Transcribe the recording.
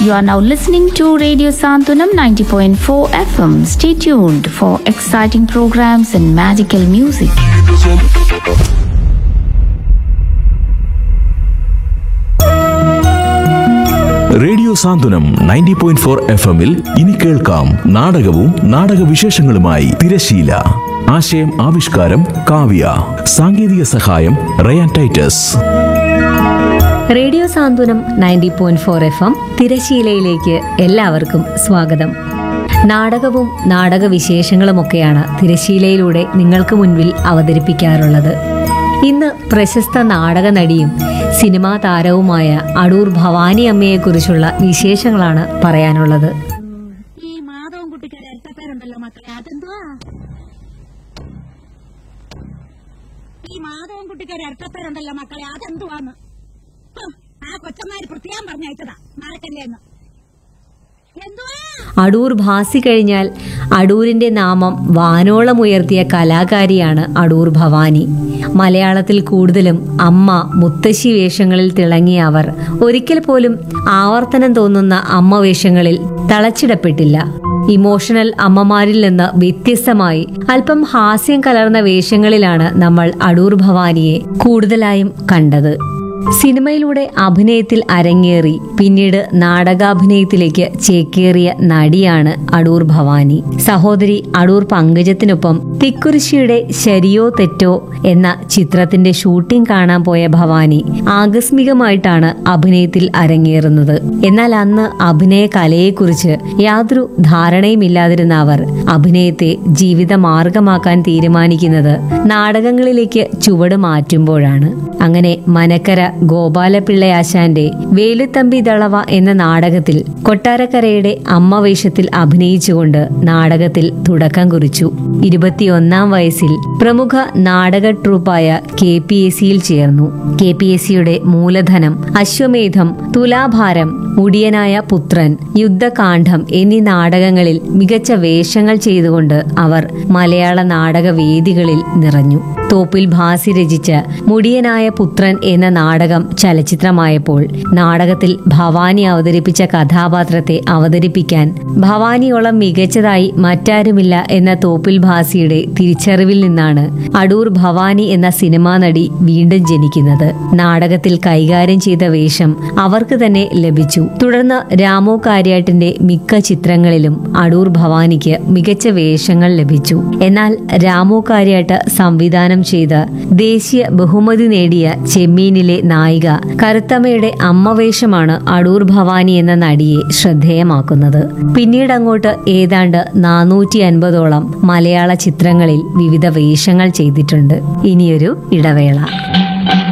You are now listening to Radio Santunam 90.4 FM. Stay tuned for exciting programs and magical music. Radio Santhwanam ninety point four F എമ്മിൽ ഇനി കേൾക്കാം നാടകവും നാടകവിശേഷങ്ങളുമായി തിരശീല ആശയം ആവിഷ്കാരം കാവ്യ സാങ്കേതിക സഹായം Ryan Titus radio Santhwanam ninety point four F M തിരശീലയിലേക്ക് എല്ലാവർക്കും സ്വാഗതം നാടകവും നാടകവിശേഷങ്ങളുമൊക്കെയാണ് തിരശീലയിലൂടെ നിങ്ങൾക്ക് മുൻപിൽ അവതരിപ്പിക്കാറുള്ളത് ഇന്ന് പ്രശസ്ത നാടക നടിയും സിനിമാ താരവുമായ അടൂർ ഭവാനി അമ്മയെക്കുറിച്ചുള്ള വിശേഷങ്ങളാണ് പറയാനുള്ളത് ഈ മാധവൻ കുട്ടിക്കാരെ ഇരട്ടപ്പേരുണ്ടല്ലോ മക്കളെ അതെന്തുവാ ഈ മാധവൻ കുട്ടിക്കാരെ ഇരട്ടപ്പേരുണ്ടല്ലോ മക്കളെ അതെന്തുവാന്ന് ഹ്, ആ കൊച്ചന്മാര് പ്രത്യേകം പറഞ്ഞയച്ചതാ മറക്കല്ലേന്ന് എന്തുവാ അടൂർ ഭാസി കഴിഞ്ഞാൽ അടൂരിന്റെ നാമം വാനോളം ഉയർത്തിയ കലാകാരിയാണ് അടൂർ ഭവാനി മലയാളത്തിൽ കൂടുതലും അമ്മ മുത്തശ്ശി വേഷങ്ങളിൽ തിളങ്ങിയ അവർ ഒരിക്കൽ പോലും ആവർത്തനം തോന്നുന്ന അമ്മ വേഷങ്ങളിൽ തളച്ചിടപ്പെട്ടില്ല ഇമോഷണൽ അമ്മമാരിൽ നിന്ന് വ്യത്യസ്തമായി അല്പം ഹാസ്യം കലർന്ന വേഷങ്ങളിലാണ് നമ്മൾ അടൂർ ഭവാനിയെ കൂടുതലായും കണ്ടത് സിനിമയിലൂടെ അഭിനയത്തിൽ അരങ്ങേറി പിന്നീട് നാടകാഭിനയത്തിലേക്ക് ചേക്കേറിയ നടിയാണ് അടൂർ ഭവാനി സഹോദരി അടൂർ പങ്കജത്തിനൊപ്പം തിക്കുറിശിയുടെ ശരിയോ തെറ്റോ എന്ന ചിത്രത്തിന്റെ ഷൂട്ടിംഗ് കാണാൻ പോയ ഭവാനി ആകസ്മികമായിട്ടാണ് അഭിനയത്തിൽ അരങ്ങേറുന്നത് എന്നാൽ അന്ന് അഭിനയ കലയെക്കുറിച്ച് യാതൊരു ധാരണയുമില്ലാതിരുന്ന അവർ അഭിനയത്തെ ജീവിത മാർഗമാക്കാൻ തീരുമാനിക്കുന്നത് നാടകങ്ങളിലേക്ക് ചുവട് മാറ്റുമ്പോഴാണ് അങ്ങനെ മനക്കര ഗോപാലപിള്ളയാശാന്റെ വേലുത്തമ്പി ദളവ എന്ന നാടകത്തിൽ കൊട്ടാരക്കരയുടെ അമ്മ വേഷത്തിൽ അഭിനയിച്ചുകൊണ്ട് നാടകത്തിൽ തുടക്കം കുറിച്ചു ഇരുപത്തിയൊന്നാം വയസ്സിൽ പ്രമുഖ നാടക ട്രൂപ്പായ കെ പി എസ് സിയിൽ ചേർന്നു കെ പി എസ് സിയുടെ മൂലധനം അശ്വമേധം തുലാഭാരം മുടിയനായ പുത്രൻ യുദ്ധകാന്ഡം എന്നീ നാടകങ്ങളിൽ മികച്ച വേഷങ്ങൾ ചെയ്തുകൊണ്ട് അവർ മലയാള നാടക വേദികളിൽ നിറഞ്ഞു തോപ്പിൽ ഭാസി രചിച്ച മുടിയനായ പുത്രൻ എന്ന നാടകം ചലച്ചിത്രമായപ്പോൾ നാടകത്തിൽ ഭവാനി അവതരിപ്പിച്ച കഥാപാത്രത്തെ അവതരിപ്പിക്കാൻ ഭവാനിയോളം മികച്ചതായി മറ്റാരുമില്ല എന്ന തോപ്പിൽ ഭാസിയുടെ തിരിച്ചറിവിൽ നിന്നാണ് അടൂർ ഭവാനി എന്ന സിനിമാ നടി വീണ്ടും ജനിക്കുന്നത് നാടകത്തിൽ കൈകാര്യം ചെയ്ത വേഷം അവർക്ക് തന്നെ ലഭിച്ചു തുടർന്ന് രാമോ കാര്യാട്ടിന്റെ മിക്ക ചിത്രങ്ങളിലും അടൂർ ഭവാനിക്ക് മികച്ച വേഷങ്ങൾ ലഭിച്ചു എന്നാൽ രാമോ കാര്യാട്ട് സംവിധാനം ചെയ്ത് ദേശീയ ബഹുമതി നേടിയ ചെമ്മീനിലെ നായിക കറുത്തമ്മയുടെ അമ്മവേഷമാണ് അടൂർ ഭവാനി എന്ന നടിയെ ശ്രദ്ധേയമാക്കുന്നത് പിന്നീട് അങ്ങോട്ട് ഏതാണ്ട് നാനൂറ്റി അൻപതോളം മലയാള ചിത്രങ്ങളിൽ വിവിധ വേഷങ്ങൾ ചെയ്തിട്ടുണ്ട് ഇനിയൊരു ഇടവേള